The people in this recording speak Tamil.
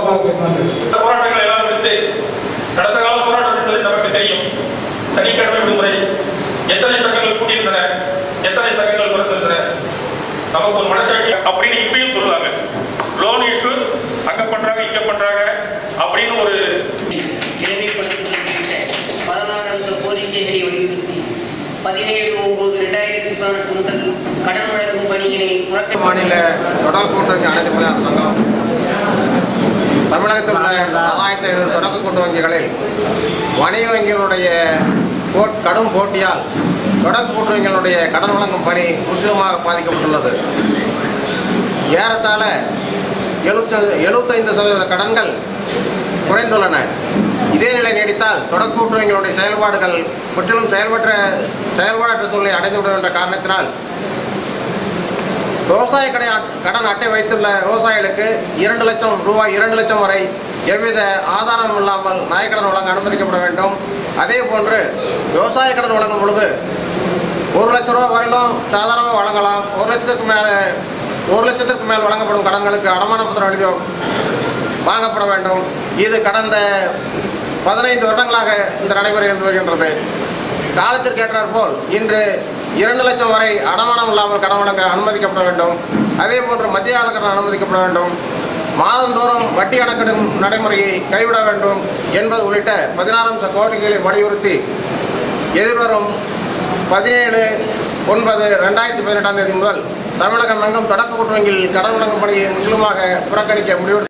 விளக்கமாக பேசினார்கள் இந்த போராட்டங்கள் எல்லாம் முடித்து கடந்த கால போராட்டம் என்பது நமக்கு தெரியும் சனிக்கிழமை விடுமுறை எத்தனை சங்கங்கள் கூட்டியிருந்தன எத்தனை சங்கங்கள் பிறந்திருந்தன நமக்கு ஒரு மனசாட்சி அப்படின்னு இப்பயும் சொல்லுவாங்க லோன் இஷ்யூ அங்க பண்றாங்க இங்க பண்றாங்க அப்படின்னு ஒரு இலங்கைப்படுத்தி உள்ளிட்ட பதினாறு அம்ச கோரிக்கைகளை வலியுறுத்தி பதினேழு ஒன்பது ரெண்டாயிரத்தி பதினெட்டு முதல் கடன் வழங்கும் பணியினை புறக்கணி மாநில தொடர் கூட்டுறவு அனைத்து பணியாளர் சங்கம் தமிழகத்தில் உள்ள நாலாயிரத்தி ஐநூறு தொடக்க கூட்டு வங்கிகளில் வணிக வங்கிகளுடைய போட் கடும் போட்டியால் தொடக்க கூட்டு வங்கிகளுடைய கடன் வழங்கும் பணி முற்றிலுமாக பாதிக்கப்பட்டுள்ளது ஏறத்தாழ எழுபத்தி எழுபத்தைந்து சதவீத கடன்கள் குறைந்துள்ளன இதே நிலை நீடித்தால் தொடக்க கூட்டு வங்கிகளுடைய செயல்பாடுகள் முற்றிலும் செயல்பற்ற செயல்பாடற்ற சூழ்நிலை அடைந்துவிடும் என்ற காரணத்தினால் விவசாய கடன் கடன் அட்டை வைத்துள்ள விவசாயிகளுக்கு இரண்டு லட்சம் ரூபாய் இரண்டு லட்சம் வரை எவ்வித ஆதாரம் இல்லாமல் நகைக்கடன் வழங்க அனுமதிக்கப்பட வேண்டும் அதே போன்று விவசாய கடன் வழங்கும் பொழுது ஒரு லட்சம் ரூபாய் வரையிலும் சாதாரணமாக வழங்கலாம் ஒரு லட்சத்திற்கு மேலே ஒரு லட்சத்திற்கு மேல் வழங்கப்படும் கடன்களுக்கு அடமான பத்திரம் எழுதி வாங்கப்பட வேண்டும் இது கடந்த பதினைந்து வருடங்களாக இந்த நடைமுறை இருந்து வருகின்றது காலத்திற்கேற்றாற் போல் இன்று இரண்டு லட்சம் வரை அடமானம் இல்லாமல் கடன் வழங்க அனுமதிக்கப்பட வேண்டும் அதே போன்று மத்திய ஆளு கடன் அனுமதிக்கப்பட வேண்டும் மாதந்தோறும் வட்டி கணக்கிடும் நடைமுறையை கைவிட வேண்டும் என்பது உள்ளிட்ட பதினாறு அம்ச கோரிக்கைகளை வலியுறுத்தி எதிர்வரும் பதினேழு ஒன்பது ரெண்டாயிரத்தி பதினெட்டாம் தேதி முதல் தமிழகம் எங்கும் தொடக்க கூட்டு வங்கியில் கடன் வழங்கும் பணியை முற்றிலுமாக புறக்கணிக்க முடிவு